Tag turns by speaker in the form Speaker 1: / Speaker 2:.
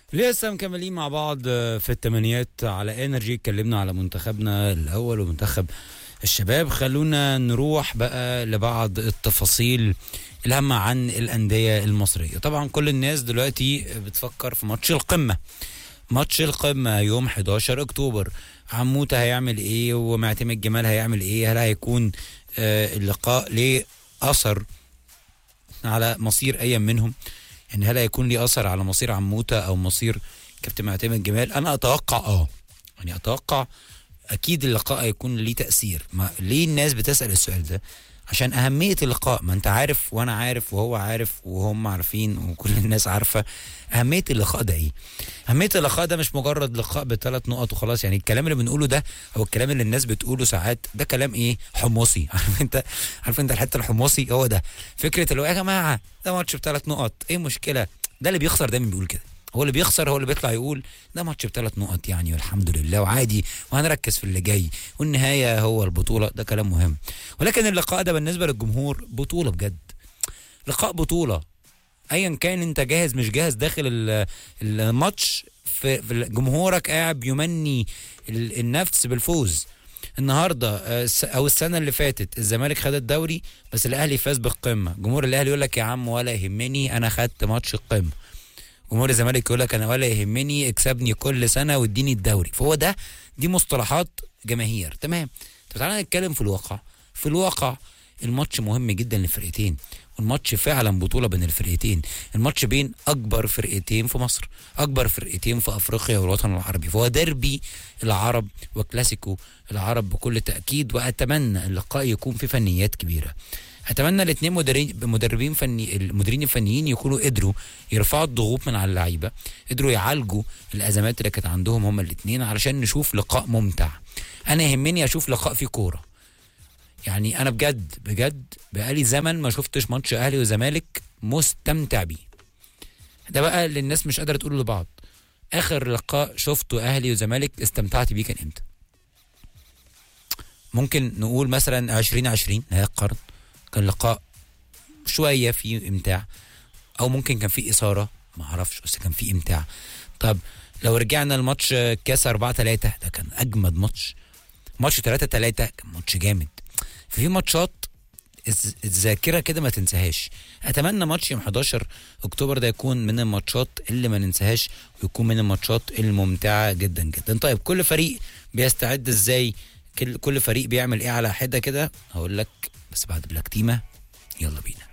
Speaker 1: لسه مكملين مع بعض في الثمانيات على انرجي اتكلمنا على منتخبنا الاول ومنتخب الشباب خلونا نروح بقى لبعض التفاصيل الهامة عن الأندية المصرية طبعا كل الناس دلوقتي بتفكر في ماتش القمة ماتش القمة يوم 11 أكتوبر عموتة هيعمل إيه ومعتمد جمال هيعمل إيه هل هيكون آه اللقاء ليه أثر على مصير أي منهم يعني هل هيكون ليه أثر على مصير عموتة أو مصير كابتن معتمد جمال أنا أتوقع آه يعني أتوقع أكيد اللقاء هيكون ليه تأثير ما ليه الناس بتسأل السؤال ده عشان أهمية اللقاء ما أنت عارف وأنا عارف وهو عارف وهم عارفين وكل الناس عارفة أهمية اللقاء ده إيه أهمية اللقاء ده مش مجرد لقاء بثلاث نقط وخلاص يعني الكلام اللي بنقوله ده أو الكلام اللي الناس بتقوله ساعات ده كلام إيه حمصي عارف أنت عارف أنت الحتة الحمصي هو ده فكرة اللي هو يا جماعة ده ماتش بثلاث نقط إيه المشكلة ده اللي بيخسر دايما بيقول كده هو اللي بيخسر هو اللي بيطلع يقول ده ماتش بثلاث نقط يعني والحمد لله وعادي وهنركز في اللي جاي والنهايه هو البطوله ده كلام مهم ولكن اللقاء ده بالنسبه للجمهور بطوله بجد لقاء بطوله ايا كان انت جاهز مش جاهز داخل الماتش في, في جمهورك قاعد بيمني النفس بالفوز النهارده او السنه اللي فاتت الزمالك خد الدوري بس الاهلي فاز بالقمه جمهور الاهلي يقول لك يا عم ولا يهمني انا خدت ماتش القمه جمهور الزمالك يقول لك انا ولا يهمني اكسبني كل سنه واديني الدوري فهو ده دي مصطلحات جماهير تمام طب تعالى نتكلم في الواقع في الواقع الماتش مهم جدا للفرقتين والماتش فعلا بطولة بين الفرقتين الماتش بين أكبر فرقتين في مصر أكبر فرقتين في أفريقيا والوطن العربي فهو ديربي العرب وكلاسيكو العرب بكل تأكيد وأتمنى اللقاء يكون في فنيات كبيرة اتمنى الاثنين مدربين مدربين فني المديرين الفنيين يكونوا قدروا يرفعوا الضغوط من على اللعيبه قدروا يعالجوا الازمات اللي كانت عندهم هما الاثنين علشان نشوف لقاء ممتع انا يهمني اشوف لقاء فيه كوره يعني انا بجد بجد بقالي زمن ما شفتش ماتش اهلي وزمالك مستمتع بيه ده بقى اللي الناس مش قادره تقوله لبعض اخر لقاء شفته اهلي وزمالك استمتعت بيه كان امتى ممكن نقول مثلا 2020 نهايه القرن كان لقاء شويه فيه امتاع او ممكن كان فيه اثاره ما اعرفش بس كان فيه امتاع طب لو رجعنا لماتش كاس 4 3 ده كان اجمد ماتش ماتش 3 3 كان ماتش جامد في ماتشات الذاكره كده ما تنساهاش اتمنى ماتش يوم 11 اكتوبر ده يكون من الماتشات اللي ما ننساهاش ويكون من الماتشات الممتعه جدا جدا طيب كل فريق بيستعد ازاي كل فريق بيعمل ايه على حده كده هقول لك بس بعد بلاك تيمه يلا بينا